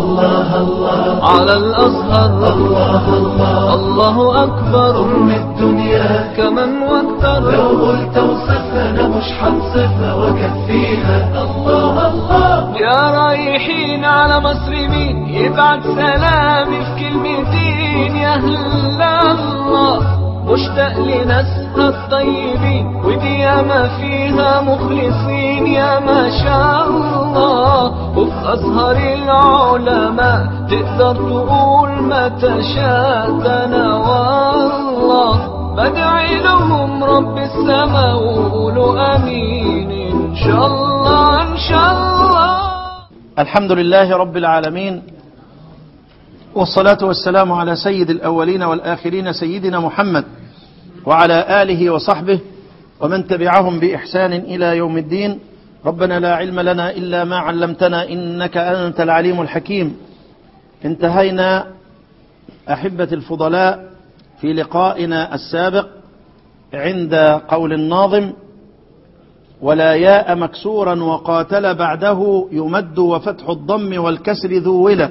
الله الله على الأزهر الله الله الله أكبر أم الدنيا كمن واكثر لو قلت وصفها أنا مش هنصفها وكفيها الله الله يا رايحين على مصر مين يبعت سلامي في كلمتين يا أهل الله مشتاق لناسها الطيبين ودي ياما فيها مخلصين يا ما شاء الله وفي أزهر العلماء تقدر تقول ما تشاء ده أنا والله بدعي لهم رب السماء وقولوا أمين إن شاء الله إن شاء الله الحمد لله رب العالمين والصلاة والسلام على سيد الأولين والآخرين سيدنا محمد وعلى آله وصحبه ومن تبعهم بإحسان إلى يوم الدين ربنا لا علم لنا إلا ما علمتنا إنك أنت العليم الحكيم انتهينا أحبة الفضلاء في لقائنا السابق عند قول الناظم ولا ياء مكسورا وقاتل بعده يمد وفتح الضم والكسر ذو ولا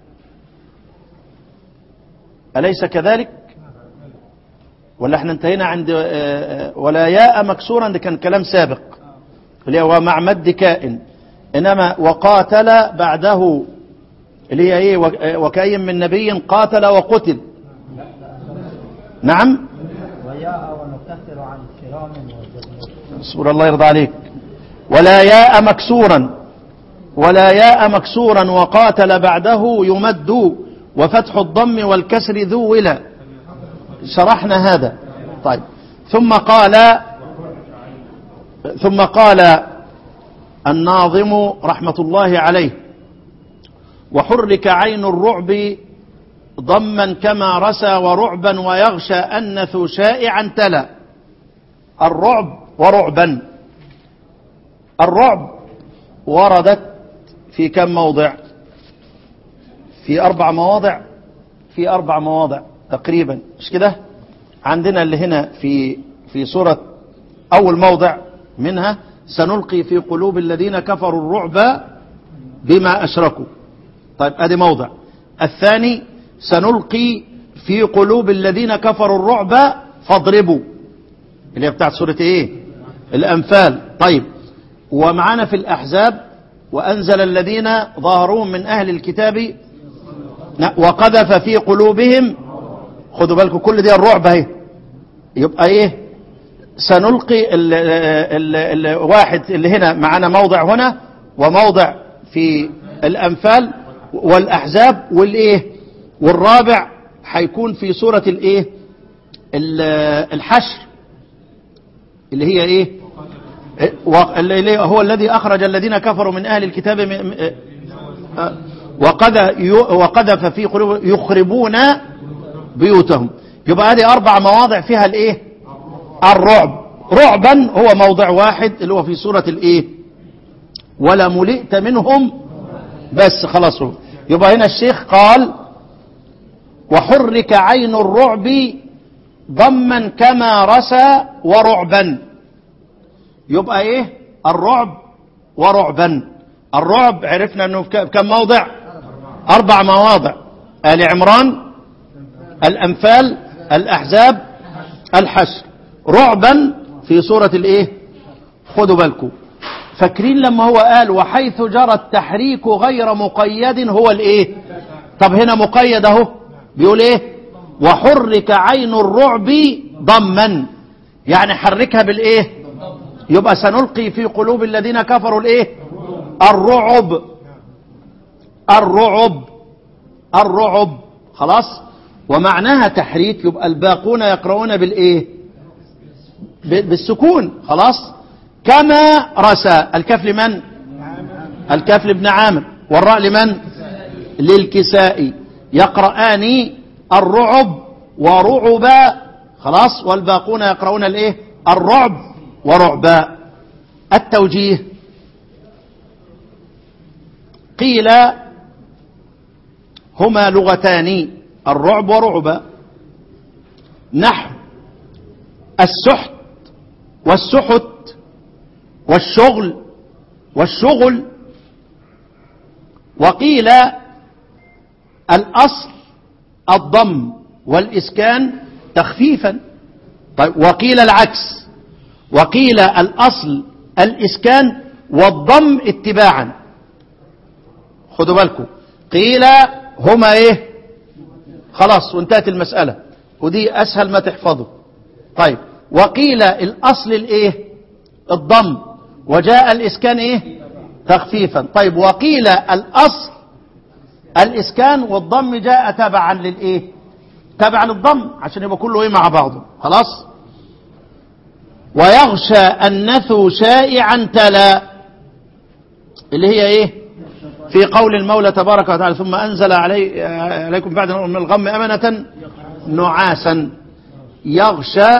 أليس كذلك ولا احنا انتهينا عند آه، آه، ولا ياء مكسورا ده كان كلام سابق اللي هو مع مد كائن انما وقاتل بعده اللي هي ايه وك- آه، وكأي من نبي قاتل وقتل نعم وياء ونكثر عن كرام وجبن اصبر الله يرضى عليك ولا ياء مكسورا ولا ياء مكسورا وقاتل بعده يمد وفتح الضم والكسر ذو ولا شرحنا هذا طيب ثم قال ثم قال الناظم رحمة الله عليه وحرك عين الرعب ضما كما رسى ورعبا ويغشى أنث شائعا تلا الرعب ورعبا الرعب وردت في كم موضع في أربع مواضع في أربع مواضع تقريبا مش كده عندنا اللي هنا في في سورة أول موضع منها سنلقي في قلوب الذين كفروا الرعب بما أشركوا طيب ادي موضع الثاني سنلقي في قلوب الذين كفروا الرعب فاضربوا اللي هي بتاعت سورة ايه الانفال طيب ومعانا في الاحزاب وانزل الذين ظاهروهم من اهل الكتاب ن- وقذف في قلوبهم خدوا بالكم كل دي الرعب اهي يبقى ايه سنلقي ال ال ال واحد اللي هنا معانا موضع هنا وموضع في الأنفال والأحزاب والإيه والرابع هيكون في سورة الإيه ال- الحشر اللي هي إيه و- اللي هو الذي أخرج الذين كفروا من أهل الكتاب من- م- آه، وقذ- ي- وقذف في قلوب يخربون بيوتهم يبقى هذه أربع مواضع فيها الإيه الرعب رعبا هو موضع واحد اللي هو في سورة الإيه ولا ملئت منهم بس خلاص هو. يبقى هنا الشيخ قال وحرك عين الرعب ضما كما رسى ورعبا يبقى ايه الرعب ورعبا الرعب عرفنا انه في ك- كم موضع اربع مواضع ال عمران الانفال الاحزاب الحشر رعبا في سورة الايه خدوا بالكم فاكرين لما هو قال وحيث جرى التحريك غير مقيد هو الايه طب هنا مقيد اهو بيقول ايه وحرك عين الرعب ضما يعني حركها بالايه يبقى سنلقي في قلوب الذين كفروا الايه الرعب الرعب الرعب خلاص ومعناها تحريك يبقى الباقون يقرؤون بالايه ب- بالسكون خلاص كما رسى الكف لمن الكف لابن عامر والراء لمن للكسائي يقرآن الرعب ورعبا خلاص والباقون يقرؤون الايه الرعب ورعبا التوجيه قيل هما لغتان الرعب ورعبا نحو السحت والسحت والشغل والشغل وقيل الأصل الضم والإسكان تخفيفا طيب وقيل العكس وقيل الأصل الإسكان والضم اتباعا خدوا بالكم قيل هما ايه خلاص وانتهت المسألة ودي أسهل ما تحفظه طيب وقيل الأصل الايه الضم وجاء الإسكان ايه تخفيفا طيب وقيل الأصل الإسكان والضم جاء تبعا للايه تبعا للضم عشان يبقى كله ايه مع بعضه خلاص ويغشى النثو شائعا تلا اللي هي ايه في قول المولى تبارك وتعالى ثم أنزل علي عليكم بعد من الغم أمنة نعاسا يغشى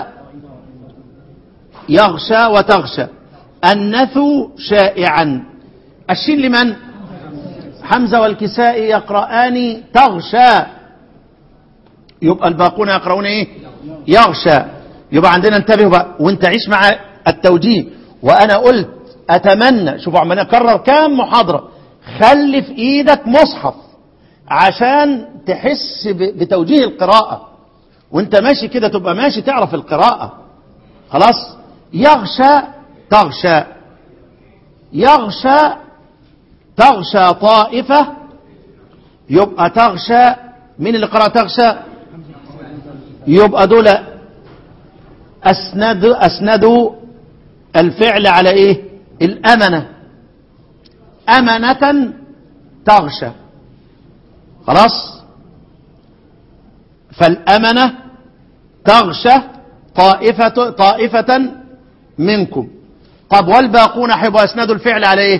يغشى وتغشى النثو شائعا الشين لمن حمزة والكساء يقرآن تغشى يبقى الباقون يقرؤون ايه يغشى يبقى عندنا انتبهوا بقى وانت عيش مع التوجيه وانا قلت اتمنى شوفوا عمال اكرر كام محاضره خلي في ايدك مصحف عشان تحس ب- بتوجيه القراءه وانت ماشي كده تبقى ماشي تعرف القراءه خلاص يغشى تغشى يغشى تغشى طائفه يبقى تغشى مين اللي قرأ تغشى يبقى دول أسندوا أسندوا الفعل على إيه الأمنة أمنة تغشى خلاص فالأمنة تغشى طائفة طائفة منكم طب والباقون حيبقوا أسندوا الفعل على إيه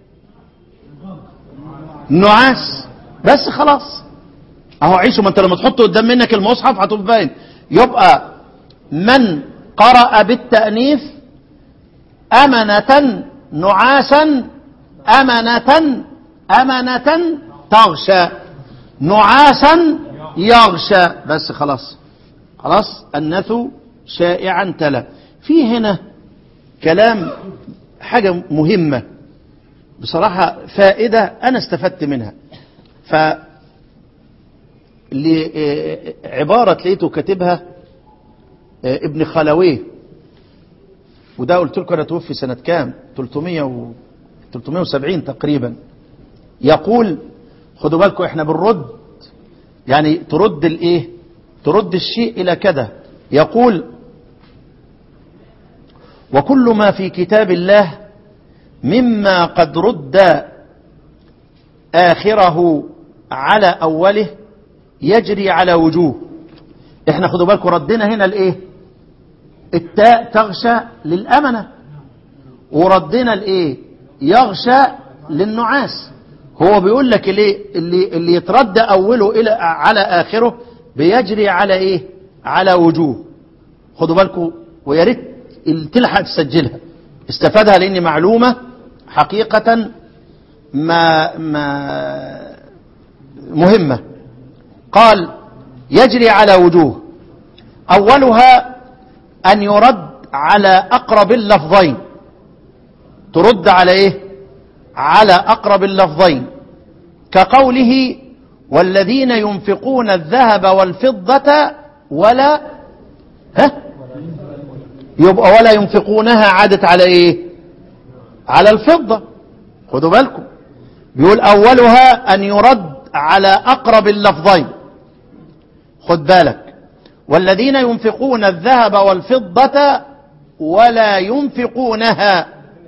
نعاس بس خلاص اهو عيشوا ما انت لما تحط قدام منك المصحف هتبقى باين يبقى من قرأ بالتأنيث أمنة نعاسا أمنة أمنة تغشى نعاسا يغشى بس خلاص خلاص النثو شائعا تلا في هنا كلام حاجة مهمة بصراحة فائدة أنا استفدت منها ف لعبارة لقيته كاتبها ابن خلويه وده قلت لكم انا توفي سنة كام 300 و 370 تقريبا يقول خدوا بالكم احنا بنرد يعني ترد الايه ترد الشيء الى كذا يقول وكل ما في كتاب الله مما قد رد آخره على أوله يجري على وجوه احنا خدوا بالكم ردنا هنا الايه التاء تغشى للأمنة وردنا الايه يغشى للنعاس هو بيقول لك الايه اللي اللي يترد اوله الى على اخره بيجري على ايه على وجوه خدوا بالكم ويا ريت تلحق تسجلها استفادها لان معلومه حقيقه ما ما مهمه قال يجري على وجوه أولها أن يرد على أقرب اللفظين ترد على إيه على أقرب اللفظين كقوله والذين ينفقون الذهب والفضة ولا ها يبقى ولا ينفقونها عادت على إيه على الفضة خدوا بالكم بيقول أولها أن يرد على أقرب اللفظين خد بالك والذين ينفقون الذهب والفضة ولا ينفقونها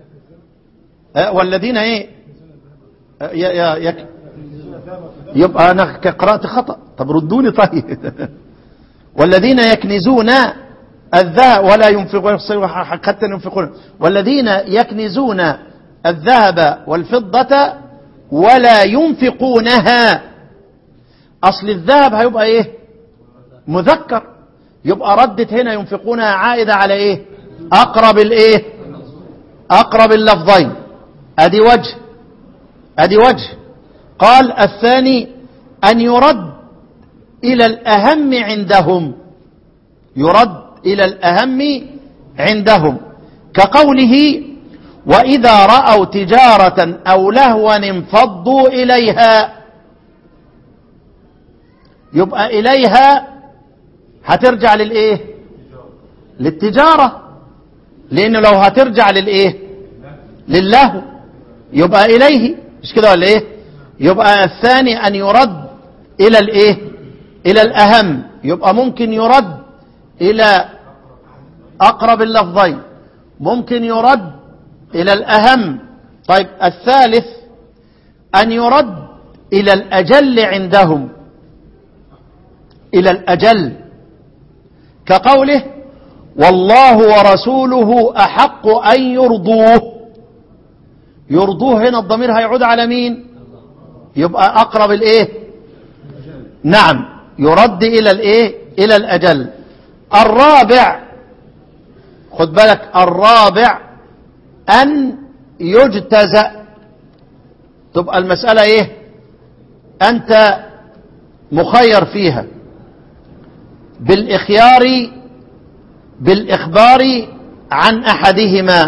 أه، والذين ايه أه، يا يا يك يبقى انا قرأت خطأ طب ردوني طيب والذين يكنزون الذهب ولا ينفقون حتى ينفقون والذين يكنزون الذهب والفضة ولا ينفقونها اصل الذهب هيبقى ايه مذكر يبقى ردت هنا ينفقونها عائدة على ايه اقرب الايه اقرب اللفظين ادي وجه ادي وجه قال الثاني ان يرد الى الاهم عندهم يرد الى الاهم عندهم كقوله واذا راوا تجاره او لهوا انفضوا اليها يبقى إليها هترجع للإيه للتجارة لأنه لو هترجع للإيه لله يبقى إليه مش كده ولا إيه يبقى الثاني أن يرد إلى الإيه إلى الأهم يبقى ممكن يرد إلى أقرب اللفظين ممكن يرد إلى الأهم طيب الثالث أن يرد إلى الأجل عندهم إلى الأجل كقوله والله ورسوله أحق أن يرضوه يرضوه هنا الضمير هيعود على مين يبقى أقرب الإيه نعم يرد إلى الإيه إلى الأجل الرابع خد بالك الرابع أن يجتزأ تبقى المسألة إيه أنت مخير فيها بالإخيار بالإخبار عن أحدهما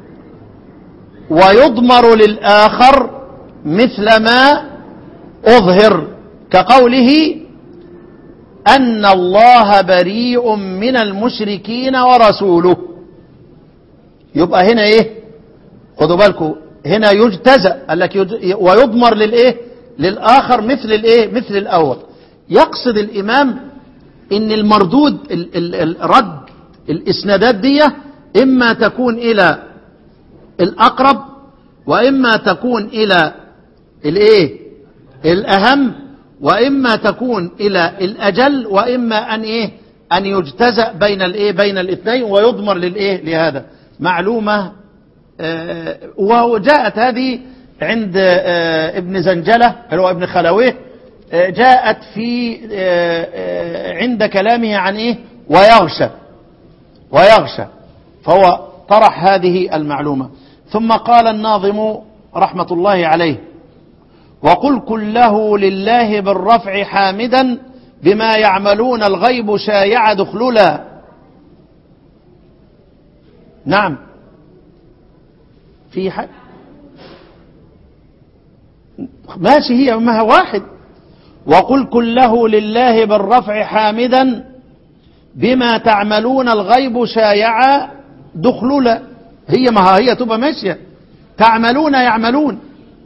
ويضمر للآخر مثل ما أظهر كقوله أن الله بريء من المشركين ورسوله يبقى هنا إيه خدوا بالكم هنا يجتزأ قال لك يج... ويضمر للإيه للآخر مثل الإيه مثل الأول يقصد الإمام إن المردود ال... ال... الرد الإسنادات دي إما تكون إلى الأقرب وإما تكون إلى الإيه الأهم وإما تكون إلى الأجل وإما أن إيه أن يجتزأ بين الإيه بين الاثنين ويضمر للإيه لهذا معلومة آه وجاءت هذه عند آه ابن زنجلة اللي هو ابن خلويه آه جاءت في عند كلامه عن إيه ويغشى ويغشى فهو طرح هذه المعلومة ثم قال الناظم رحمة الله عليه وقل كله لله بالرفع حامدا بما يعملون الغيب شايع دخللا نعم في حد ماشي هي ما واحد وقل كله لله بالرفع حامدا بما تعملون الغيب شايع دخللا هي ما هي تبقى ماشية تعملون يعملون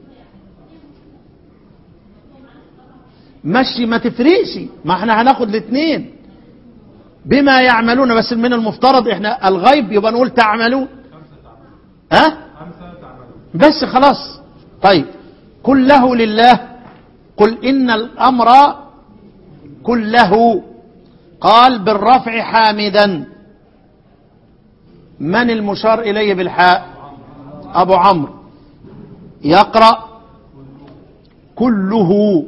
مشي ما تفرقش ما احنا هناخد الاثنين بما يعملون بس من المفترض احنا الغيب يبقى نقول تعملون ها بس خلاص طيب كله لله قل ان الامر كله قال بالرفع حامدا من المشار اليه بالحاء ابو عمرو يقرا كله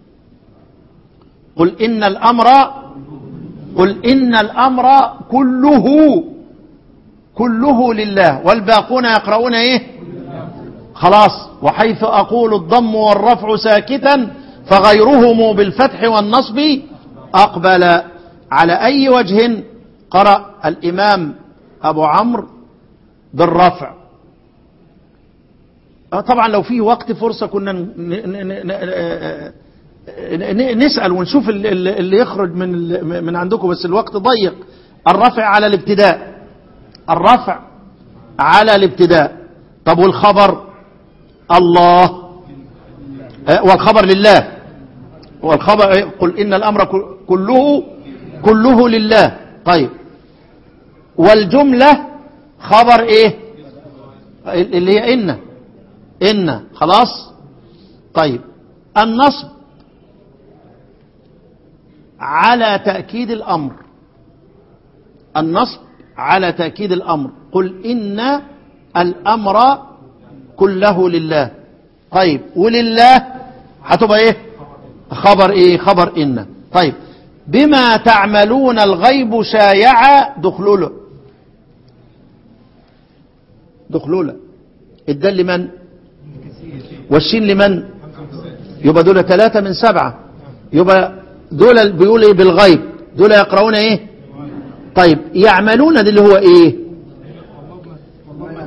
قل إن الأمر قل إن الأمر كله كله لله والباقون يقرؤون إيه خلاص وحيث أقول الضم والرفع ساكتا فغيرهم بالفتح والنصب أقبل على أي وجه قرأ الإمام أبو عمرو بالرفع طبعا لو فيه وقت فرصة كنا نسأل ونشوف اللي يخرج من من عندكم بس الوقت ضيق الرفع على الابتداء الرفع على الابتداء طب والخبر الله والخبر لله والخبر قل إن الأمر كله كله لله طيب والجملة خبر ايه اللي هي إن إن خلاص طيب النصب على تأكيد الأمر النصب على تأكيد الأمر قل إن الأمر كله لله طيب ولله هتبقى ايه خبر ايه خبر إن طيب بما تعملون الغيب شايع دخلوله دخلوله الدال لمن والشين لمن يبقى دول ثلاثة من سبعة يبقى دول بيقول ايه بالغيب دول يقرؤون ايه طيب يعملون دي اللي هو ايه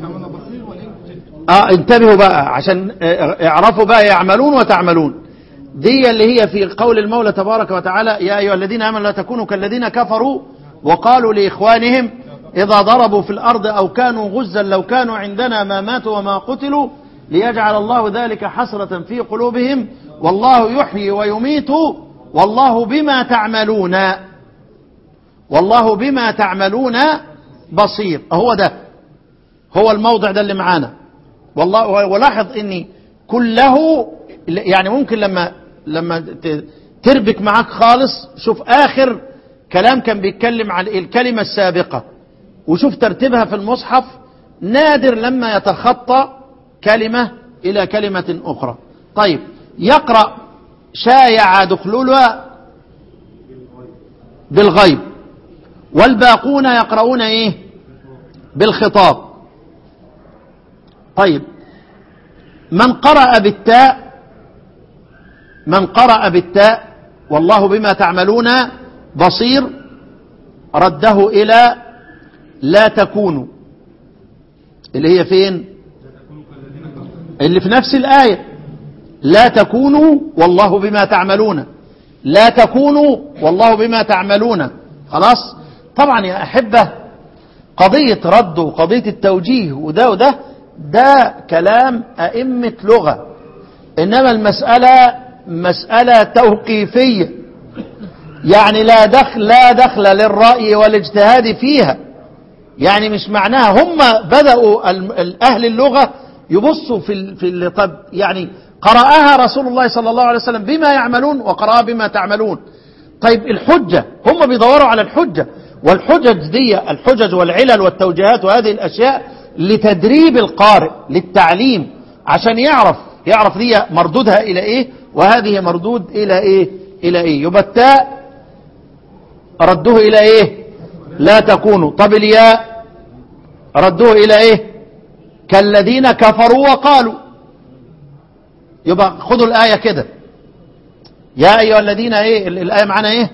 اه انتبهوا بقى عشان اعرفوا بقى يعملون وتعملون دي اللي هي في قول المولى تبارك وتعالى يا أيها الذين آمنوا لا تكونوا كالذين كفروا وقالوا لإخوانهم إذا ضربوا في الأرض أو كانوا غزا لو كانوا عندنا ما ماتوا وما قتلوا ليجعل الله ذلك حسرة في قلوبهم والله يحيي ويميت والله بما تعملون والله بما تعملون بصير هو ده هو الموضع ده اللي معانا والله ولاحظ اني كله يعني ممكن لما لما ت- تربك معاك خالص شوف اخر كلام كان بيتكلم عن الكلمة السابقة وشوف ترتيبها في المصحف نادر لما يتخطى كلمة الى كلمة اخرى طيب يقرأ شايع دخلولها بالغيب والباقون يقرؤون ايه بالخطاب طيب من قرأ بالتاء من قرأ بالتاء والله بما تعملون بصير رده إلى لا تكونوا اللي هي فين اللي في نفس الآية لا تكونوا والله بما تعملون لا تكونوا والله بما تعملون خلاص طبعا يا أحبة قضية رد وقضية التوجيه وده وده ده كلام أئمة لغة إنما المسألة مسألة توقيفية يعني لا دخل لا دخل للرأي والاجتهاد فيها يعني مش معناها هم بدأوا ال- ال- أهل اللغة يبصوا في ال في ال طب يعني قرأها رسول الله صلى الله عليه وسلم بما يعملون وقرأها بما تعملون طيب الحجة هم بيدوروا على الحجة والحجج دي الحجج والعلل والتوجيهات وهذه الأشياء لتدريب القارئ للتعليم عشان يعرف يعرف دي مردودها إلى إيه وهذه مردود إلى إيه إلى إيه يبقى التاء ردوه إلى إيه لا تكونوا طب الياء ردوه إلى إيه كالذين كفروا وقالوا يبقى خذوا الآية كده يا أيها الذين إيه ال- الآية معنا إيه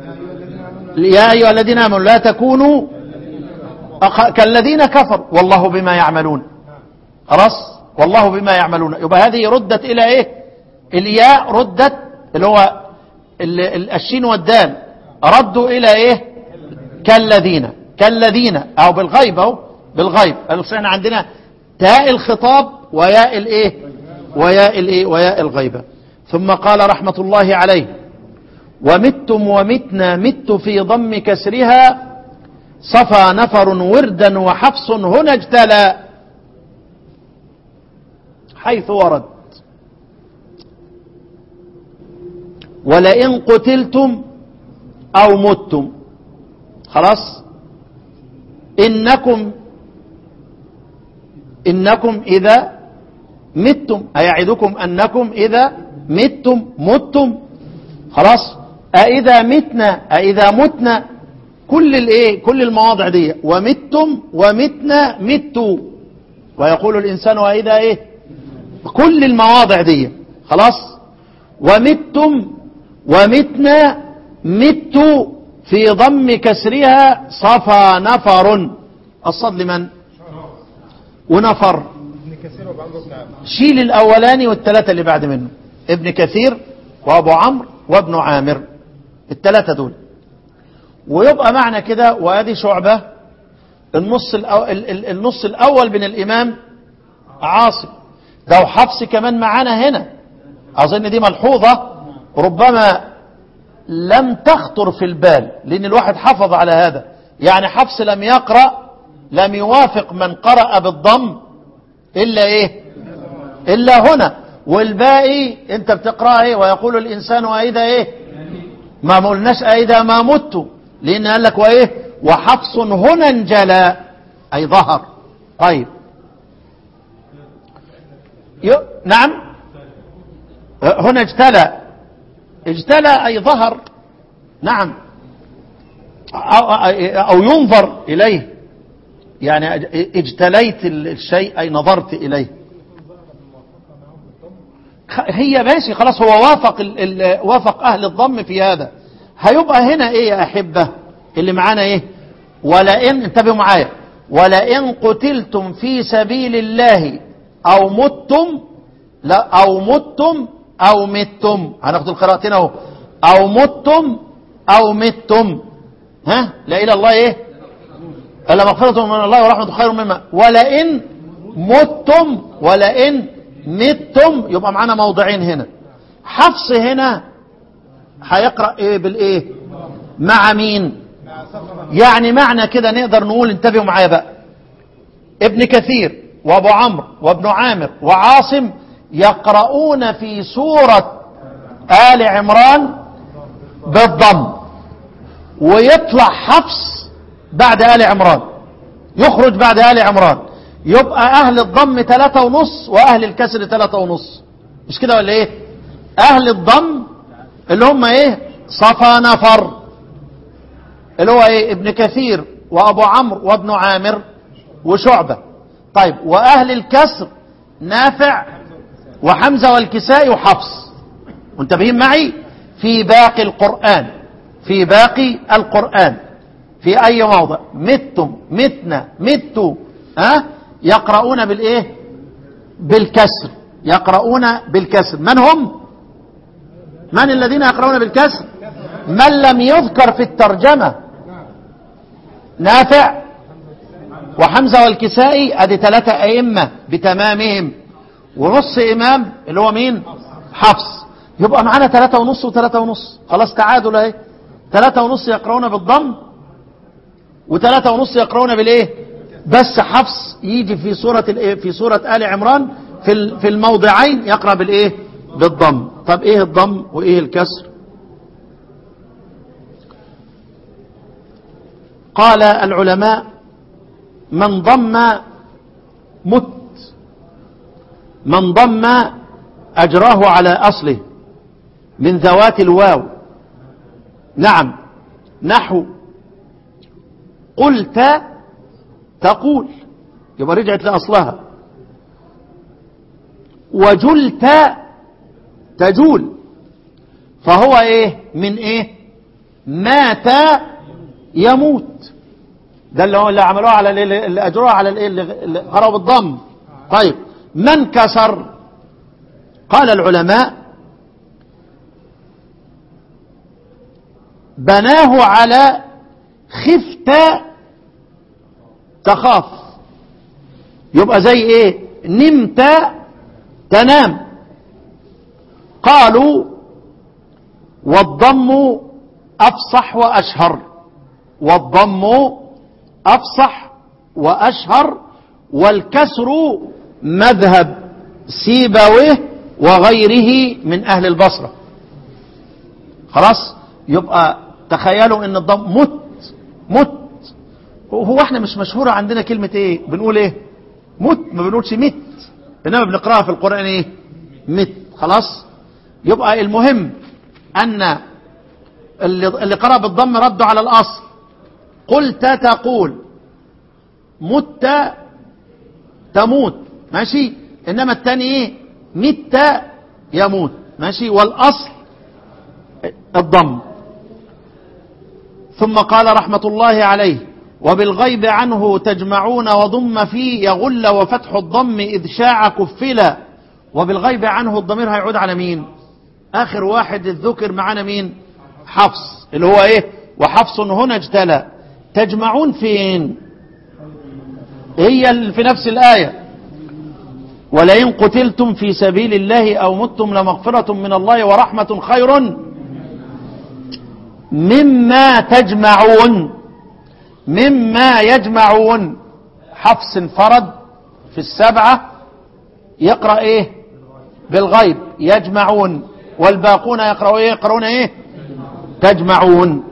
يا أيها الذين آمنوا لا تكونوا أخ- كالذين كفروا والله بما يعملون خلاص والله بما يعملون يبقى هذه ردت إلى إيه الياء ردت اللي هو ال- ال- الشين والدال ردوا إلى إيه كالذين كالذين أو بالغيب أو بالغيب قالوا احنا عندنا تاء الخطاب وياء الإيه وياء الإيه وياء الغيبة ثم قال رحمة الله عليه ومتم ومتنا مت في ضم كسرها صفى نفر وردا وحفص هنا اجتلى حيث ورد ولئن قتلتم أو متم خلاص إنكم إنكم إذا متم أيعدكم أنكم إذا متم متم خلاص أإذا متنا أإذا متنا كل الايه كل المواضع دي ومتم ومتنا متوا ويقول الإنسان وإذا إيه كل المواضع دي خلاص ومتم ومتنا مت في ضم كسرها صفى نفر الصد لمن ونفر شيل الأولاني والثلاثة اللي بعد منه ابن كثير وأبو عمرو وابن عامر الثلاثة دول ويبقى معنى كده وادي شعبة النص الأول, النص الأول من الإمام عاصم ده وحفص كمان معانا هنا أظن دي ملحوظة ربما لم تخطر في البال لأن الواحد حفظ على هذا يعني حفص لم يقرأ لم يوافق من قرأ بالضم إلا إيه إلا هنا والباقي أنت بتقرأ إيه ويقول الإنسان وإذا إيه ما قلناش إذا ما مت لأن قال لك وإيه وحفص هنا انجلى أي ظهر طيب يو نعم هنا اجتلى اجتلى أي ظهر نعم أو, أو ينظر إليه يعني اجتليت الشيء أي نظرت إليه هي ماشي خلاص هو وافق ال ال وافق أهل الضم في هذا هيبقى هنا إيه يا أحبة اللي معانا إيه ولئن انتبهوا معايا ولئن قتلتم في سبيل الله أو متم لا أو متم أو متم هناخد القراءتين اهو أو متم أو متم ها لا إلى الله إيه إلا مغفرة من الله ورحمة خير مما ولئن متم ولئن متم يبقى معانا موضعين هنا حفص هنا هيقرأ إيه بالإيه مع مين يعني معنى كده نقدر نقول انتبهوا معايا بقى ابن كثير وابو عمرو وابن عامر وعاصم يقرؤون في سورة آل عمران بالضم ويطلع حفص بعد آل عمران يخرج بعد آل عمران يبقى أهل الضم ثلاثة ونص وأهل الكسر ثلاثة ونص مش كده ولا إيه أهل الضم اللي هم إيه صفا نفر اللي هو إيه ابن كثير وأبو عمرو وابن عامر وشعبة طيب وأهل الكسر نافع وحمزة والكساء وحفص منتبهين معي في باقي القرآن في باقي القرآن في أي موضع متم متنا متوا ها يقرؤون بالإيه بالكسر يقرؤون بالكسر من هم من الذين يقرؤون بالكسر من لم يذكر في الترجمة نافع وحمزة والكسائي ادي ثلاثة ائمة بتمامهم ونص امام اللي هو مين حفص يبقى معانا ثلاثة ونص وثلاثة ونص خلاص تعادل اهي ثلاثة ونص يقرؤون بالضم وثلاثة ونص يقرؤون بالايه بس حفص يجي في سورة الايه في سورة آل عمران في ال- في الموضعين يقرأ بالايه بالضم طب ايه الضم وايه الكسر قال العلماء من ضم مت من ضم أجراه على أصله من ذوات الواو نعم نحو قلت تقول يبقى رجعت لأصلها وجلت تجول فهو ايه من ايه مات يموت ده اللي هو اللي عملوه على ال- اللي اجروها على الايه اللي اللي قرأوا بالضم طيب من كسر قال العلماء بناه على خفت تخاف يبقى زي ايه نمت تنام قالوا والضم افصح واشهر والضم افصح واشهر والكسر مذهب سيبويه وغيره من اهل البصره خلاص يبقى تخيلوا ان الضم مت مت هو احنا مش مشهورة عندنا كلمة ايه بنقول ايه مت ما بنقولش مت انما بنقراها في القرآن ايه مت خلاص يبقى المهم ان اللي, اللي قرأ بالضم ردوا على الاصل قلت تقول مت تموت ماشي انما الثاني ايه مت يموت ماشي والاصل الضم ثم قال رحمة الله عليه وبالغيب عنه تجمعون وضم فيه يغل وفتح الضم إذ شاع كفلا وبالغيب عنه الضمير هيعود على مين آخر واحد الذكر معانا مين حفص اللي هو ايه وحفص هنا اجتلى تجمعون فين هي ال- في نفس الآية ولئن قتلتم في سبيل الله أو متم لمغفرة من الله ورحمة خير مما تجمعون مما يجمعون حفص انفرد في السبعة يقرأ ايه بالغيب يجمعون والباقون يقرأون ايه يقرؤون ايه تجمعون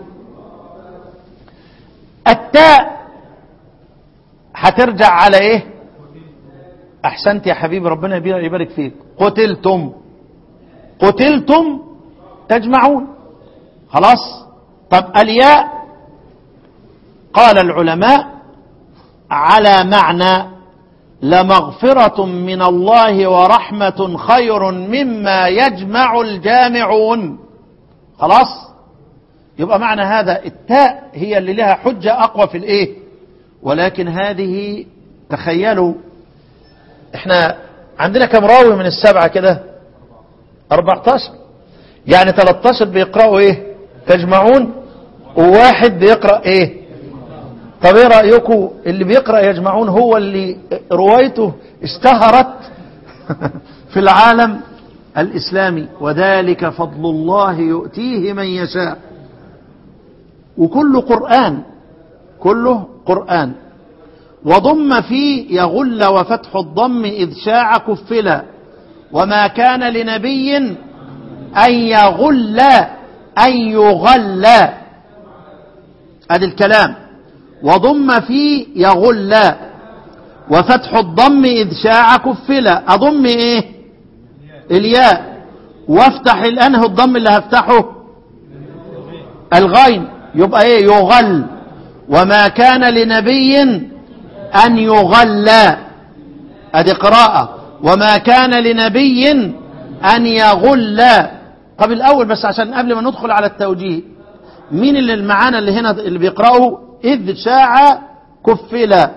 التاء هترجع على ايه احسنت يا حبيبي ربنا يبارك فيك قتلتم قتلتم تجمعون خلاص طب الياء قال العلماء على معنى لمغفرة من الله ورحمة خير مما يجمع الجامعون خلاص يبقى معنى هذا التاء هي اللي لها حجة أقوى في الإيه ولكن هذه تخيلوا احنا عندنا كم راوي من السبعة كده 14 يعني 13 بيقرأوا ايه تجمعون وواحد بيقرأ ايه طب ايه رأيكم اللي بيقرأ يجمعون هو اللي روايته اشتهرت في العالم الإسلامي وذلك فضل الله يؤتيه من يشاء وكله قرآن كله قرآن وضم فيه يغل وفتح الضم إذ شاع كفلا وما كان لنبي أن يغل أن يغل ادي الكلام وضم فيه يغل وفتح الضم إذ شاع كفلا أضم إيه الياء وافتح الأنه الضم اللي هفتحه الغين يبقى إيه يغل وما كان لنبي أن يغل ادي قراءة وما كان لنبي أن يغل طب الأول بس عشان قبل ما ندخل على التوجيه مين اللي المعانا اللي هنا اللي بيقرأوا إذ شاع كفلا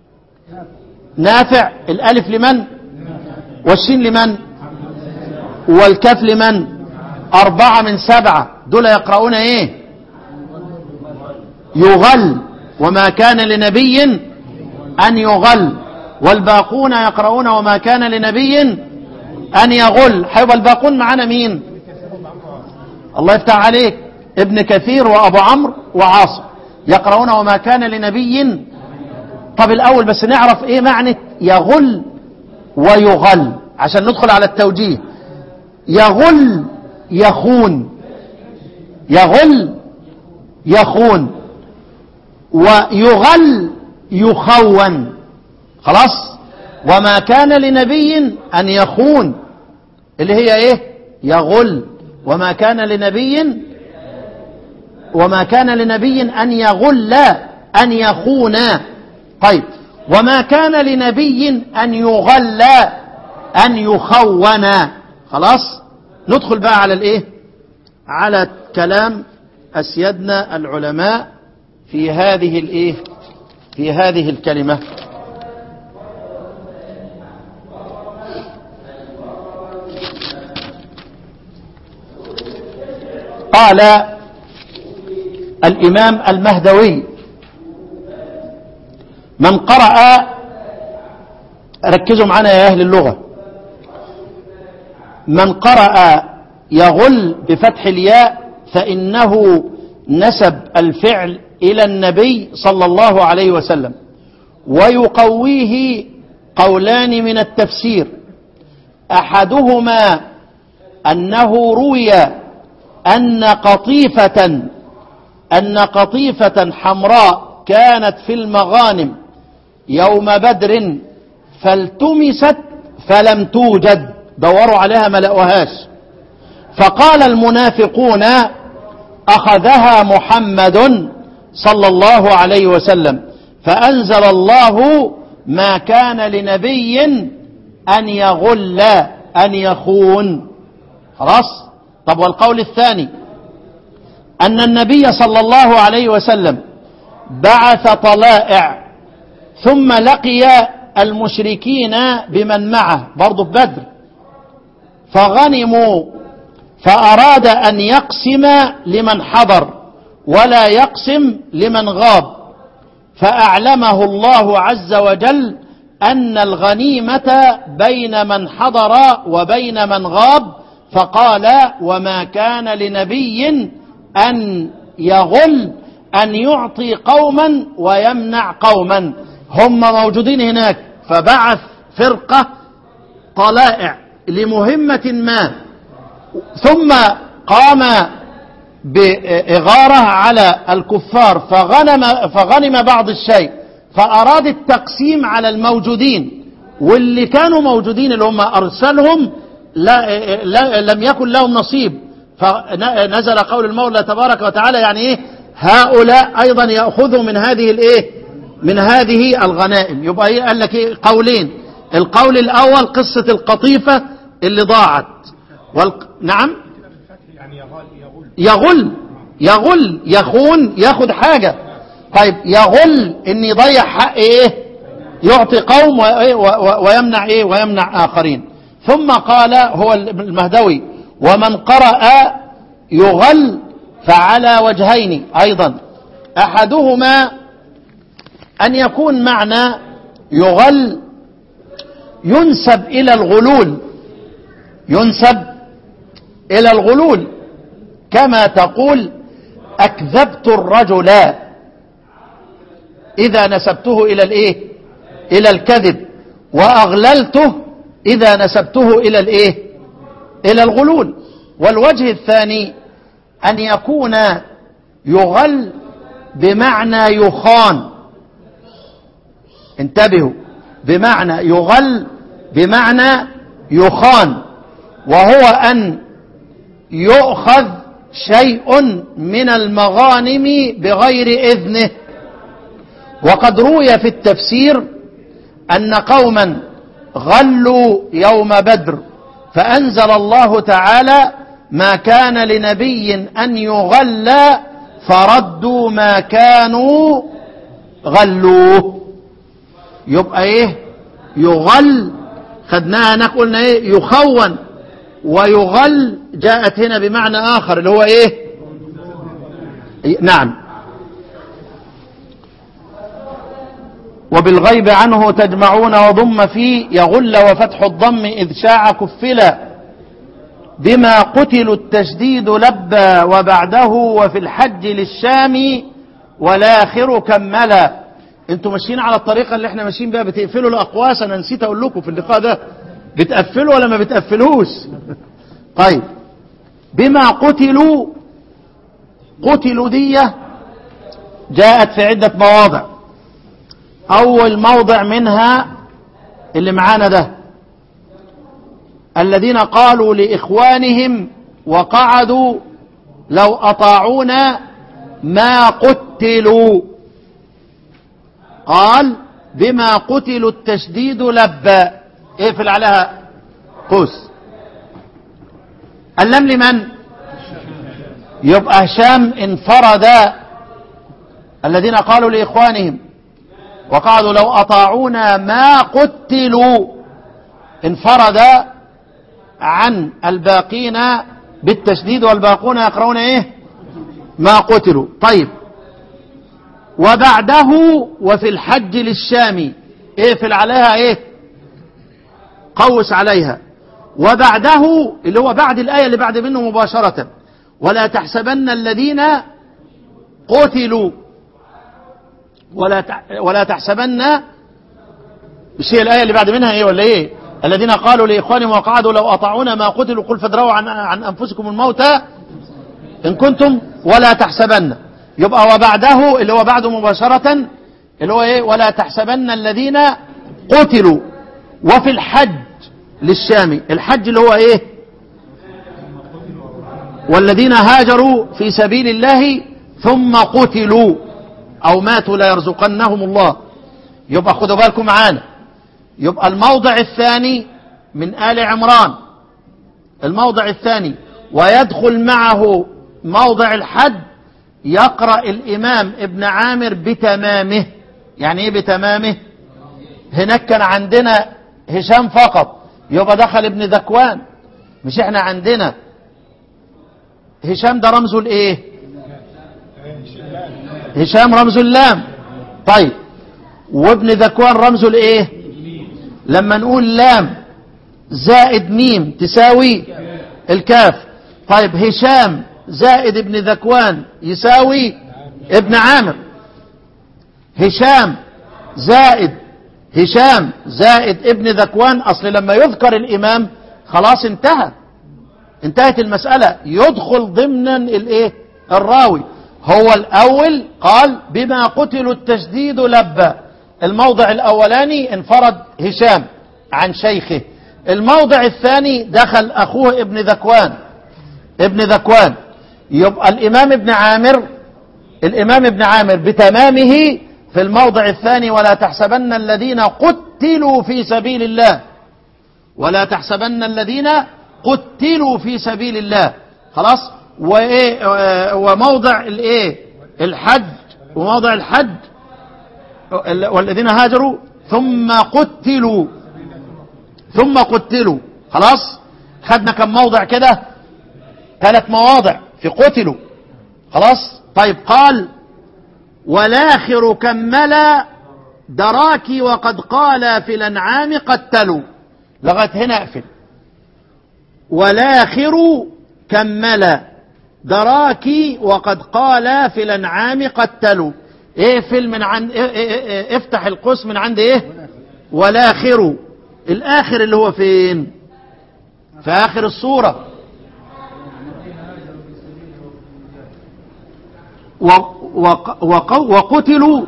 نافع الألف لمن والشين لمن والكاف لمن أربعة من سبعة دول يقرؤون إيه يغل وما كان لنبي أن يغل والباقون يقرؤون وما كان لنبي أن يغل هيبقى الباقون معانا مين الله يفتح عليك ابن كثير وأبو عمرو وعاصم يقرؤون وما كان لنبي طب الأول بس نعرف إيه معنى يغل ويغل عشان ندخل على التوجيه يغل يخون يغل يخون ويغل يخون خلاص وما كان لنبي أن يخون اللي هي إيه يغل وما كان لنبي وما كان لنبي أن يغل أن يخون طيب وما كان لنبي أن يغل أن يخون خلاص ندخل بقى على الإيه على كلام أسيادنا العلماء في هذه الإيه في هذه الكلمة قال الإمام المهدوي من قرأ ركزوا معنا يا أهل اللغة من قرأ يغل بفتح الياء فإنه نسب الفعل إلى النبي صلى الله عليه وسلم ويقويه قولان من التفسير أحدهما أنه روي أن قطيفة أن قطيفة حمراء كانت في المغانم يوم بدر فالتمست فلم توجد دوروا عليها ما لقوهاش فقال المنافقون أخذها محمد صلى الله عليه وسلم فأنزل الله ما كان لنبي أن يغل أن يخون خلاص طب والقول الثاني أن النبي صلى الله عليه وسلم بعث طلائع ثم لقي المشركين بمن معه برضه في بدر فغنموا فأراد أن يقسم لمن حضر ولا يقسم لمن غاب فأعلمه الله عز وجل أن الغنيمة بين من حضر وبين من غاب فقال وما كان لنبي أن يغل أن يعطي قوما ويمنع قوما هم موجودين هناك فبعث فرقة طلائع لمهمة ما ثم قام بإغارة على الكفار فغنم, فغنم بعض الشيء فأراد التقسيم على الموجودين واللي كانوا موجودين اللي هم أرسلهم لا لا لم يكن لهم نصيب فنزل قول المولى تبارك وتعالى يعني ايه هؤلاء ايضا ياخذوا من هذه الايه من هذه الغنائم يبقى ايه قال لك ايه قولين القول الاول قصه القطيفه اللي ضاعت والق... نعم يغل يغل يخون ياخد حاجه طيب يغل ان يضيع حق ايه يعطي قوم ويمنع ايه ويمنع اخرين ثم قال هو المهدوي ومن قرأ يغل فعلى وجهين أيضا أحدهما أن يكون معنى يغل ينسب إلى الغلول ينسب إلى الغلول كما تقول أكذبت الرجل إذا نسبته إلى الإيه إلى الكذب وأغللته إذا نسبته إلى الإيه إلى الغلول والوجه الثاني أن يكون يغل بمعنى يخان انتبهوا بمعنى يغل بمعنى يخان وهو أن يؤخذ شيء من المغانم بغير إذنه وقد روي في التفسير أن قوما غلوا يوم بدر فأنزل الله تعالى ما كان لنبي أن يغلى فردوا ما كانوا غلوه يبقى ايه يغل خدناها هناك قلنا ايه يخون ويغل جاءت هنا بمعنى آخر اللي هو ايه نعم وبالغيب عنه تجمعون وضم فيه يغل وفتح الضم إذ شاع كفلا بما قتلوا التشديد لبى وبعده وفي الحج للشام والآخر كملا انتوا ماشيين على الطريقة اللي احنا ماشيين بيها بتقفلوا الأقواس أنا نسيت أقول لكم في اللقاء ده بتقفلوا ولا ما بتقفلوش طيب بما قتلوا قتلوا دية جاءت في عدة مواضع أول موضع منها اللي معانا ده الذين قالوا لإخوانهم وقعدوا لو أطاعونا ما قتلوا قال بما قتلوا التشديد لبى اقفل عليها قوس اللم لمن يبقى هشام انفرد الذين قالوا لإخوانهم وقالوا لو أطاعونا ما قتلوا انفرد عن الباقين بالتشديد والباقون يقرؤون ايه ما قتلوا طيب وبعده وفي الحج للشام اقفل عليها ايه قوس عليها وبعده اللي هو بعد الآية اللي بعد منه مباشرة ولا تحسبن الذين قتلوا ولا ولا تحسبن مش هي الآية اللي بعد منها ايه ولا ايه الذين قالوا لإخوانهم وقعدوا لو أطاعونا ما قتلوا قل فادروا عن, عن أنفسكم الموت إن كنتم ولا تحسبن يبقى وبعده اللي هو بعده مباشرة اللي هو ايه ولا تحسبن الذين قتلوا وفي الحج للشام الحج اللي هو ايه والذين هاجروا في سبيل الله ثم قتلوا او ماتوا لا يرزقنهم الله يبقى خدوا بالكم معانا يبقى الموضع الثاني من آل عمران الموضع الثاني ويدخل معه موضع الحج يقرأ الإمام ابن عامر بتمامه يعني ايه بتمامه هناك كان عندنا هشام فقط يبقى دخل ابن ذكوان مش احنا عندنا هشام ده رمزه الايه هشام رمزه اللام طيب وابن ذكوان رمزه الايه لما نقول لام زائد ميم تساوي الكاف طيب هشام زائد ابن ذكوان يساوي ابن عامر هشام زائد هشام زائد ابن ذكوان اصل لما يذكر الامام خلاص انتهى انتهت المسألة يدخل ضمنا الايه الراوي هو الاول قال بما قتلوا التشديد لبى الموضع الاولاني انفرد هشام عن شيخه الموضع الثاني دخل اخوه ابن ذكوان ابن ذكوان يبقى الامام ابن عامر الامام ابن عامر بتمامه في الموضع الثاني ولا تحسبن الذين قتلوا في سبيل الله ولا تحسبن الذين قتلوا في سبيل الله خلاص وايه وموضع الايه الحج وموضع الحج والذين هاجروا ثم قتلوا ثم قتلوا خلاص خدنا كم موضع كده ثلاث مواضع في قتلوا خلاص طيب قال والآخر كمل دراكي وقد قال في الأنعام قتلوا لغاية هنا اقفل والآخر كمل دراكي وقد قال في الأنعام قتلوا اقفل من عند اه- اه- اه- افتح القوس من عند ايه والآخر الآخر اللي هو فين في آخر الصورة و وق وق وقتلوا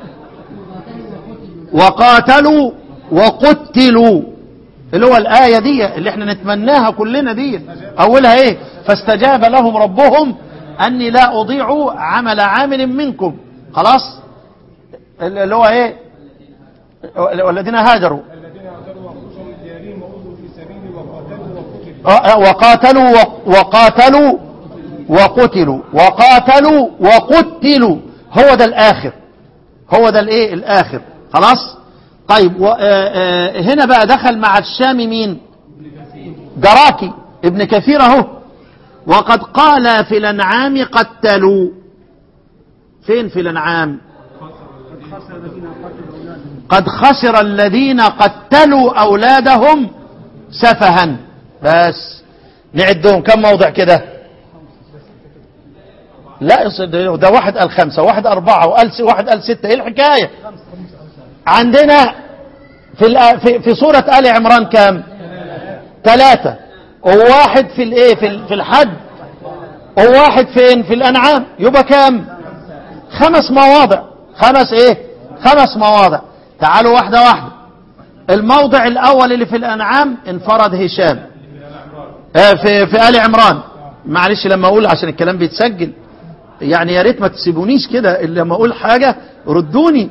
وقاتلوا وقتلوا اللي هو الآية دي اللي احنا نتمناها كلنا دي أولها ايه فاستجاب لهم ربهم أني لا أضيع عمل عامل منكم خلاص اللي هو ايه والذين هاجروا الذين اعتروا وخرجوا من ديارهم وأوذوا في سبيلي وقاتلوا وقتلوا آه، وقاتلوا وق- وقاتلوا وقتلوا وقاتلوا وقتلوا هو ده الآخر هو ده الايه الآخر خلاص طيب و- آه، آه، هنا بقى دخل مع الشام مين دراكي ابن كثير اهو وقد قال في الانعام قتلوا فين في الانعام قد خسر الذين قتلوا اولادهم سفها بس نعدهم كم موضع كده لا يصير ده ده واحد قال خمسة واحد أربعة وقال س- واحد قال ستة إيه الحكاية عندنا في الآ- في, في سورة آل عمران كام ثلاثة وواحد في الايه في, ال- في الحج وواحد فين في الأنعام يبقى كام خمس مواضع خمس ايه خمس مواضع تعالوا واحدة واحدة الموضع الأول اللي في الأنعام انفرد هشام آه، في في آل عمران معلش لما أقول عشان الكلام بيتسجل يعني يا ريت ما تسيبونيش كده اللي لما أقول حاجة ردوني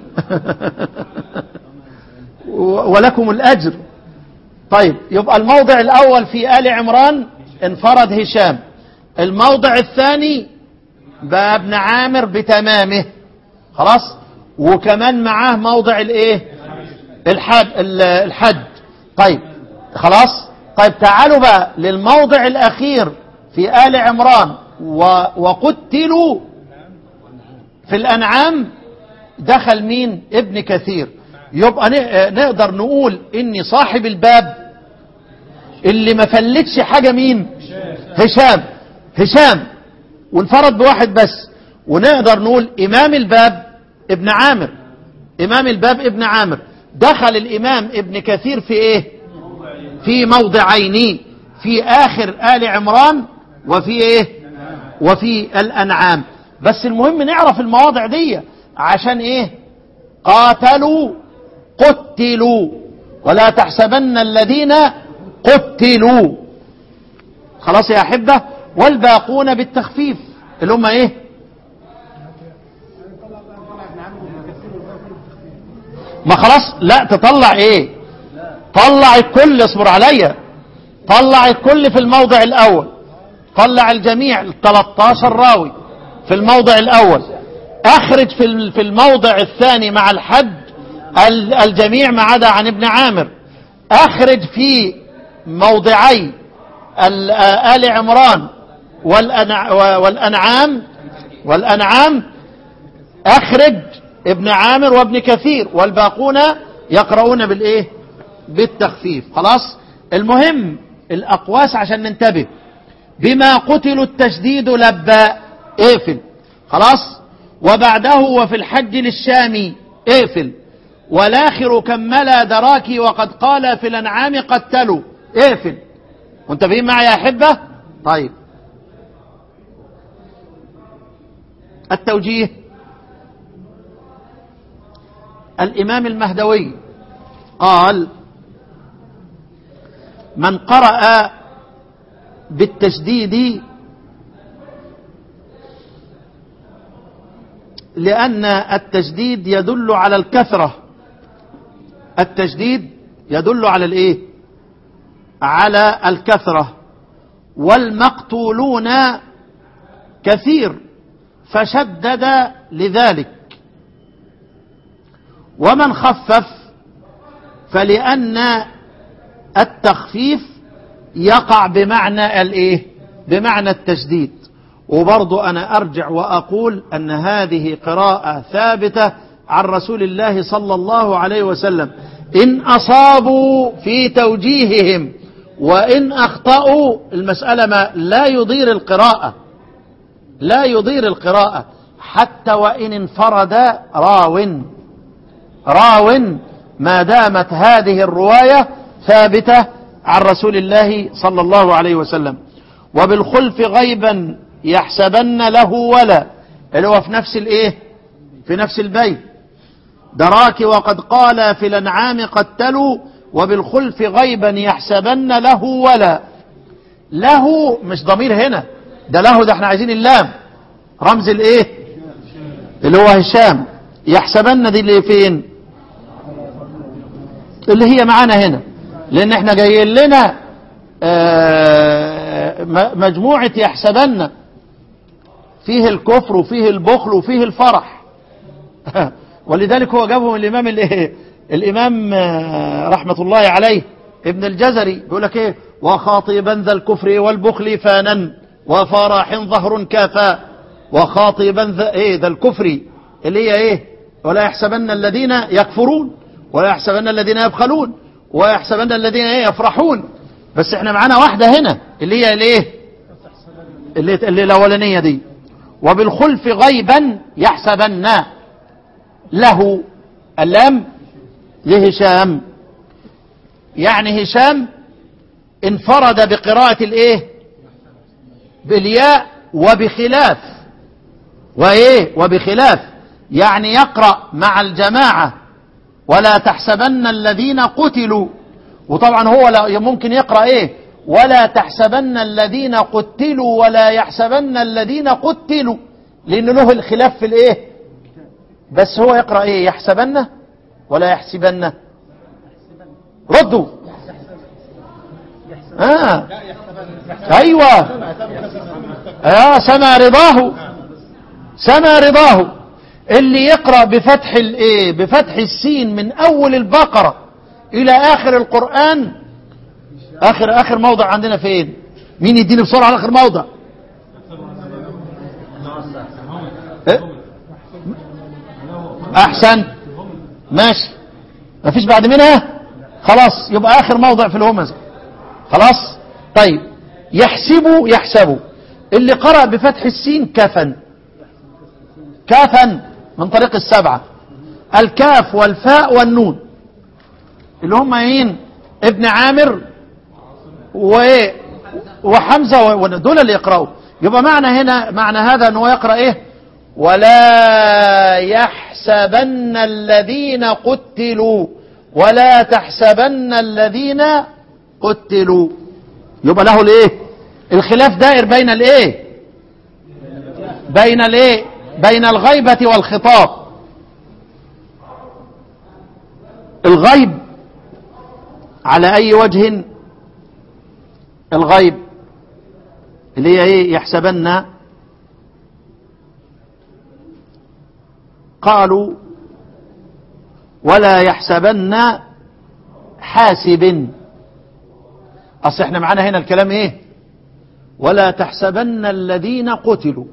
و- ولكم الأجر طيب يبقى الموضع الأول في آل عمران انفرد هشام الموضع الثاني بقى ابن عامر بتمامه خلاص وكمان معاه موضع الايه الحج الحج طيب خلاص طيب تعالوا بقى للموضع الأخير في آل عمران و... وقتلوا في الأنعام دخل مين ابن كثير يبقى ن- نقدر نقول ان صاحب الباب اللي ما فلتش حاجة مين هشام هشام وانفرد بواحد بس ونقدر نقول امام الباب ابن عامر امام الباب ابن عامر دخل الامام ابن كثير في ايه في موضعين في اخر آل عمران وفي ايه وفي الانعام بس المهم نعرف المواضع دي عشان ايه قاتلوا قتلوا ولا تحسبن الذين قتلوا خلاص يا احبه والباقون بالتخفيف اللي هم ايه ما خلاص لا تطلع ايه طلع الكل اصبر عليا طلع الكل في الموضع الاول طلع الجميع ال 13 راوي في الموضع الاول اخرج في ال- في الموضع الثاني مع الحد ال- الجميع ما عدا عن ابن عامر اخرج في موضعي ال- آه، آل عمران والأنع- والأنعام والأنعام أخرج ابن عامر وابن كثير والباقون يقرؤون بالإيه بالتخفيف خلاص المهم الأقواس عشان ننتبه بما قتلوا التشديد لبى اقفل خلاص وبعده وفي الحج للشام اقفل والآخر كملا دراكي وقد قال في الأنعام قتلوا اقفل منتبهين معي يا أحبة طيب التوجيه الإمام المهدوي قال من قرأ بالتشديد لأن التشديد يدل على الكثرة التشديد يدل على الايه على الكثرة والمقتولون كثير فشدد لذلك ومن خفف فلأن التخفيف يقع بمعنى الايه بمعنى التشديد وبرضو أنا أرجع وأقول أن هذه قراءة ثابتة عن رسول الله صلى الله عليه وسلم إن أصابوا في توجيههم وإن أخطأوا المسألة ما لا يضير القراءة لا يضير القراءة حتى وإن انفرد راو راو ما دامت هذه الرواية ثابتة عن رسول الله صلى الله عليه وسلم وبالخلف غيبا يحسبن له ولا اللي هو في نفس الايه في نفس البيت دراك وقد قال في الانعام قتلوا وبالخلف غيبا يحسبن له ولا له مش ضمير هنا ده له ده احنا عايزين اللام رمز الايه اللي هو هشام يحسبن دي اللي فين اللي هي معانا هنا لان احنا جايين لنا آه، م- مجموعة يحسبن فيه الكفر وفيه البخل وفيه الفرح ولذلك هو جابهم الامام الايه الامام آه، رحمة الله عليه ابن الجزري بيقول لك ايه وخاطبا ذا الكفر والبخل فانا وفرح ظهر كافا وخاطبا ذا ايه ذا الكفر اللي هي ايه ولا يحسبن الذين يكفرون ولا يحسبن الذين يبخلون ويحسبن الذين ايه يفرحون بس احنا معانا واحدة هنا اللي هي الايه اللي, اللي الاولانية دي وبالخلف غيبا يحسبن له اللام لهشام يعني هشام انفرد بقراءة الايه بالياء وبخلاف وايه وبخلاف يعني يقرأ مع الجماعة ولا تحسبن الذين قتلوا وطبعا هو لا ممكن يقرأ ايه ولا تحسبن الذين قتلوا ولا يحسبن الذين قتلوا لأن له الخلاف في الايه بس هو يقرأ ايه يحسبن ولا يحسبن ردوا آه. ايوه آه سما رضاه سما رضاه اللي يقرأ بفتح الايه بفتح السين من اول البقرة الى اخر القرآن اخر اخر موضع عندنا فين مين يديني بسرعة على اخر موضع إيه؟ احسن ماشي مفيش بعد منها خلاص يبقى اخر موضع في الهمزة خلاص طيب يحسبوا يحسبوا اللي قرأ بفتح السين كفن كافا من طريق السبعة الكاف والفاء والنون اللي هم مين ابن عامر وايه وحمزة و- دول اللي يقرأوا يبقى معنى هنا معنى هذا انه يقرأ ايه ولا يحسبن الذين قتلوا ولا تحسبن الذين قتلوا يبقى له الايه الخلاف دائر بين الايه بين الايه بين الغيبة والخطاب الغيب على اي وجه الغيب اللي هي ايه يحسبن قالوا ولا يحسبن حاسب اصل احنا معانا هنا الكلام ايه ولا تحسبن الذين قتلوا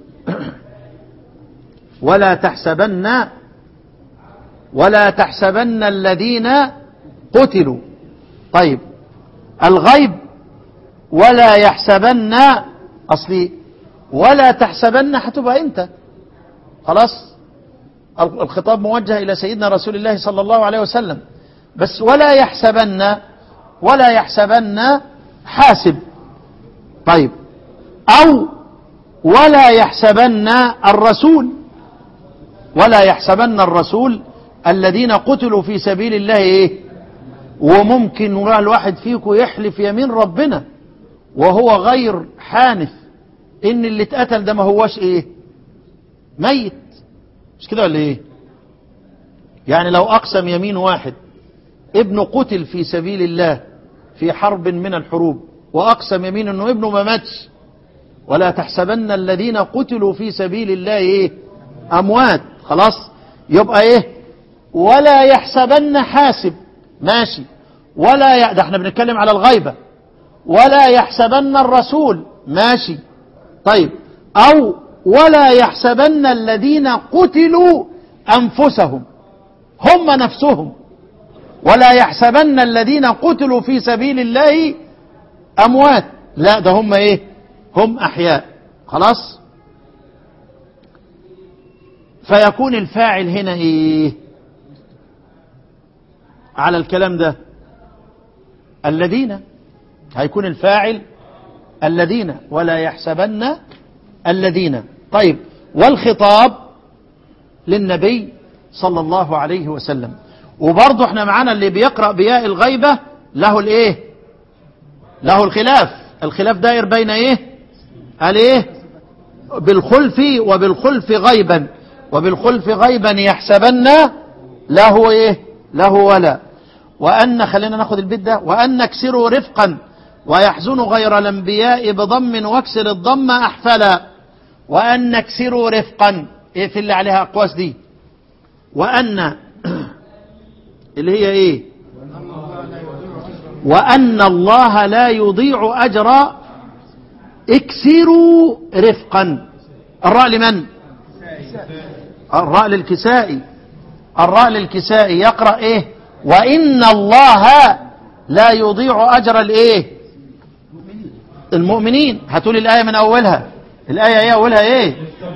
ولا تحسبن ولا تحسبن الذين قتلوا طيب الغيب ولا يحسبن اصلي ولا تحسبن هتبقى انت خلاص الخطاب موجه الى سيدنا رسول الله صلى الله عليه وسلم بس ولا يحسبن ولا يحسبن حاسب طيب او ولا يحسبن الرسول ولا يحسبن الرسول الذين قتلوا في سبيل الله ايه وممكن الواحد فيكم يحلف يمين ربنا وهو غير حانف ان اللي اتقتل ده ما هوش ايه ميت مش كده ولا ايه يعني لو اقسم يمين واحد ابنه قتل في سبيل الله في حرب من الحروب واقسم يمين انه ابنه ما ماتش ولا تحسبن الذين قتلوا في سبيل الله ايه اموات خلاص يبقى ايه ولا يحسبن حاسب ماشي ولا ي... ده احنا بنتكلم على الغيبة ولا يحسبن الرسول ماشي طيب أو ولا يحسبن الذين قتلوا أنفسهم هم نفسهم ولا يحسبن الذين قتلوا في سبيل الله أموات لا ده هم إيه هم أحياء خلاص فيكون الفاعل هنا إيه على الكلام ده الذين هيكون الفاعل الذين ولا يحسبن الذين طيب والخطاب للنبي صلى الله عليه وسلم وبرضه احنا معانا اللي بيقرأ بياء الغيبة له الايه له الخلاف الخلاف داير بين ايه قال ايه بالخلف وبالخلف غيبا وبالخلف غيبا يحسبن له ايه له ولا وأن خلينا ناخد البيت ده وأن نكسروا رفقا ويحزن غير الانبياء بضم واكسر الضم أحفلا وأن نكسروا رفقا ايه في اللي عليها أقواس دي وأن اللي هي ايه وأن الله لا يضيع أجر اكسروا رفقا الراء لمن الراء للكسائي الراء للكسائي يقرأ ايه وإن الله لا يضيع أجر الايه المؤمنين هاتوا لي الآية من أولها الآية ايه أولها ايه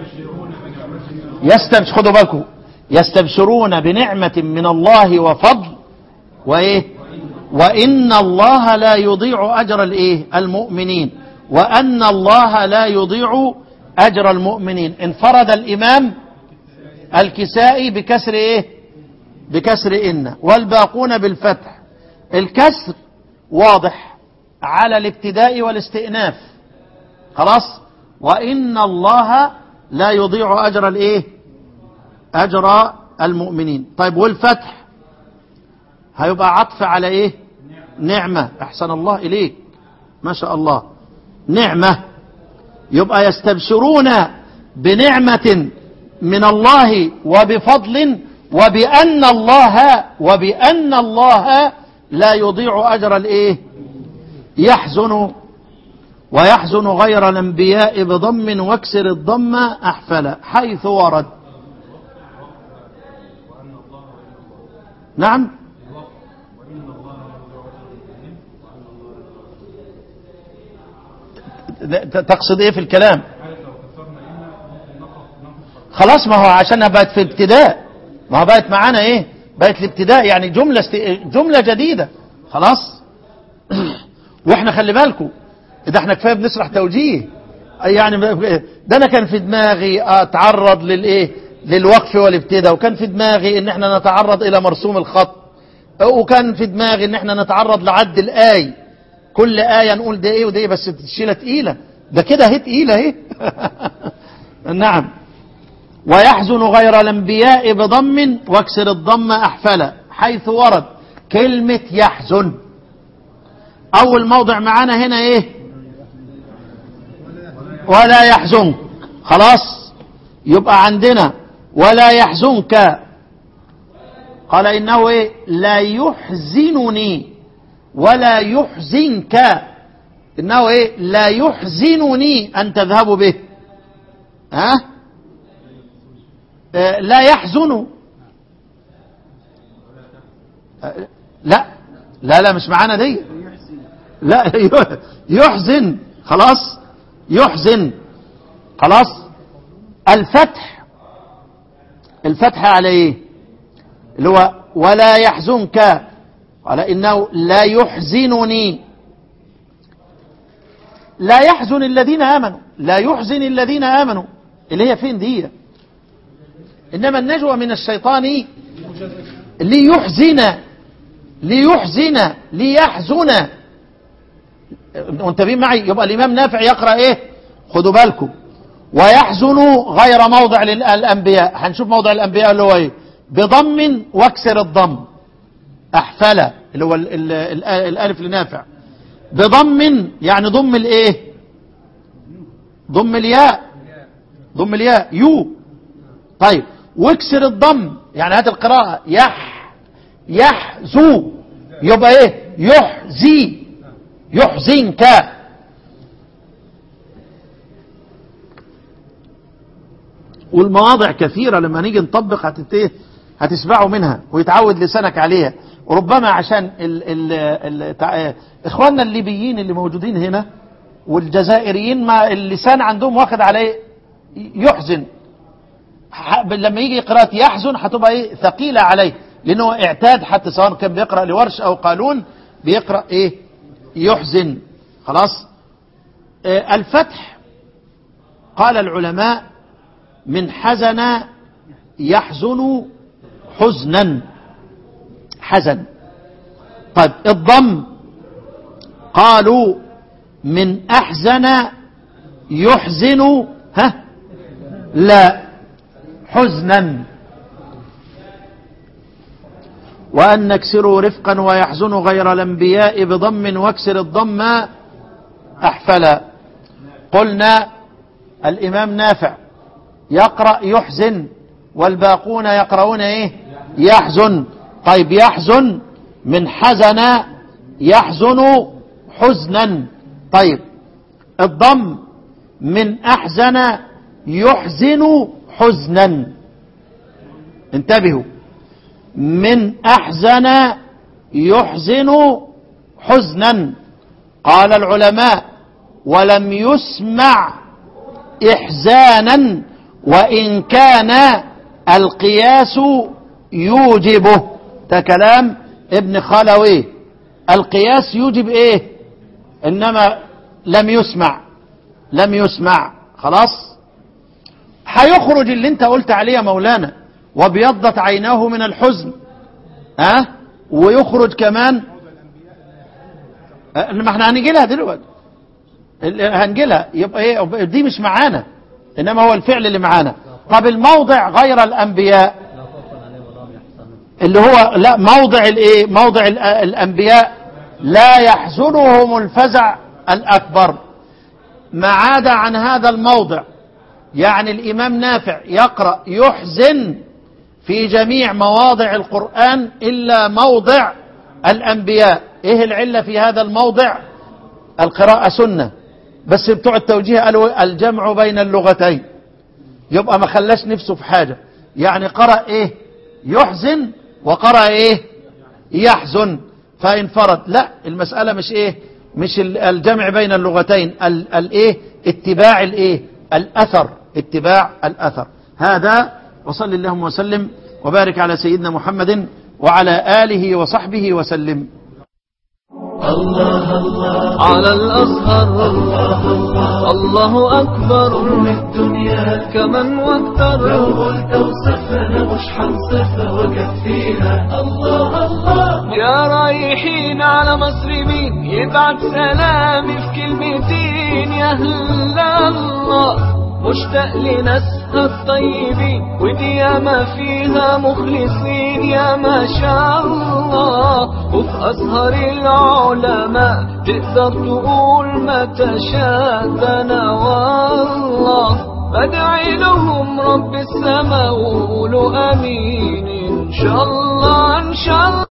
يستبش خدوا بالكم يستبشرون بنعمة من الله وفضل وإيه وإن الله لا يضيع أجر الإيه المؤمنين وأن الله لا يضيع أجر المؤمنين انفرد الإمام الكسائي بكسر إيه بكسر إن والباقون بالفتح الكسر واضح على الابتداء والاستئناف خلاص وإن الله لا يضيع أجر الإيه أجر المؤمنين طيب والفتح هيبقى عطف على إيه نعمة أحسن الله إليك ما شاء الله نعمة يبقى يستبشرون بنعمة من الله وبفضل وبأن الله وبأن الله لا يضيع أجر الإيه يحزن ويحزن غير الانبياء بضم واكسر الضم أحفل حيث ورد نعم تقصد ايه في الكلام خلاص ما هو عشانها بقت في ابتداء ما هو بقت معانا ايه بقت الابتداء يعني جملة است... جملة جديدة خلاص واحنا خلي بالكم ده احنا كفايه بنشرح توجيه يعني ده انا كان في دماغي اتعرض للايه للوقف والابتداء وكان في دماغي ان احنا نتعرض الى مرسوم الخط وكان في دماغي ان احنا نتعرض لعد الاي كل آية نقول ده ايه وده ايه بس تشيلة تقيلة ده كده هي تقيلة اهي نعم ويحزن غير الانبياء بضم واكسر الضم احفل حيث ورد كلمة يحزن اول موضع معانا هنا ايه ولا يحزنك خلاص يبقى عندنا ولا يحزنك قال انه ايه لا يحزنني ولا يحزنك انه ايه لا يحزنني ان تذهبوا به ها آه لا يحزن آه لا لا لا مش معانا دي لا يحزن خلاص يحزن خلاص الفتح الفتح على ايه اللي هو ولا يحزنك قال إنه لا يحزنني لا يحزن الذين آمنوا لا يحزن الذين آمنوا اللي هي فين دي إنما النجوى من الشيطان ليحزن ليحزن ليحزن منتبهين معي يبقى الإمام نافع يقرأ إيه خدوا بالكم ويحزن غير موضع للأنبياء هنشوف موضع الأنبياء اللي هو إيه بضم واكسر الضم أحفل اللي هو ال ال ال الألف لنافع بضم يعني ضم الإيه ضم الياء ضم الياء يو طيب واكسر الضم يعني هات القراءة يح يحزو يبقى ايه يحزي يحزنك والمواضع كثيرة لما نيجي نطبق هتت- هتسمعوا منها ويتعود لسانك عليها وربما عشان ال ال ال تع- اخواننا الليبيين اللي موجودين هنا والجزائريين ما اللسان عندهم واخد عليه يحزن ح- لما يجي قراءة يحزن هتبقى ايه ثقيلة عليه لانه اعتاد حتى سواء كان بيقرأ لورش او قانون بيقرأ ايه يحزن خلاص آه، الفتح قال العلماء من حزن يحزن حزنا حزن طيب الضم قالوا من أحزن يحزن ها لا حزنا وأن نكسروا رفقا ويحزن غير الأنبياء بضم واكسر الضم أحفلا قلنا الإمام نافع يقرأ يحزن والباقون يقرؤون إيه يحزن طيب يحزن من حزن يحزن حزنا طيب الضم من أحزن يحزن حزنا انتبهوا من أحزن يحزن حزنا قال العلماء ولم يسمع إحزانا وإن كان القياس يوجبه ده كلام ابن خلوي القياس يوجب ايه انما لم يسمع لم يسمع خلاص هيخرج اللي انت قلت عليه يا مولانا وابيضت عيناه من الحزن ها أه؟ ويخرج كمان أه ما احنا هنجي لها دلوقتي هنجي لها يبقى ايه دي مش معانا انما هو الفعل اللي معانا طب الموضع غير الانبياء اللي هو لا موضع الايه موضع ال- الانبياء لا يحزنهم الفزع الاكبر ما عدا عن هذا الموضع يعني الامام نافع يقرا يحزن في جميع مواضع القران الا موضع الانبياء ايه العله في هذا الموضع القراءه سنه بس بتوع التوجيه قالوا الجمع بين اللغتين يبقى ما خلاش نفسه في حاجة يعني قرأ ايه يحزن وقرأ ايه يحزن فانفرد لا المسألة مش ايه مش ال- الجمع بين اللغتين ال- الايه اتباع الايه الاثر اتباع الاثر هذا وصل اللهم وسلم وبارك على سيدنا محمد وعلى آله وصحبه وسلم على الأزهر الله أكبر الدنيا كمن واكتر لو قلت وصفنا مش حنصفها وكفيها الله الله يا رايحين على مصر مين يبعت سلامي في كلمتين يا هلا الله مشتاق لناسها الطيبين ودي ياما فيها مخلصين يا ما شاء الله وفي أزهر العلماء تقدر تقول ما تشاء ده أنا والله بدعي لهم رب السماء وقولوا امين ان شاء الله ان شاء الله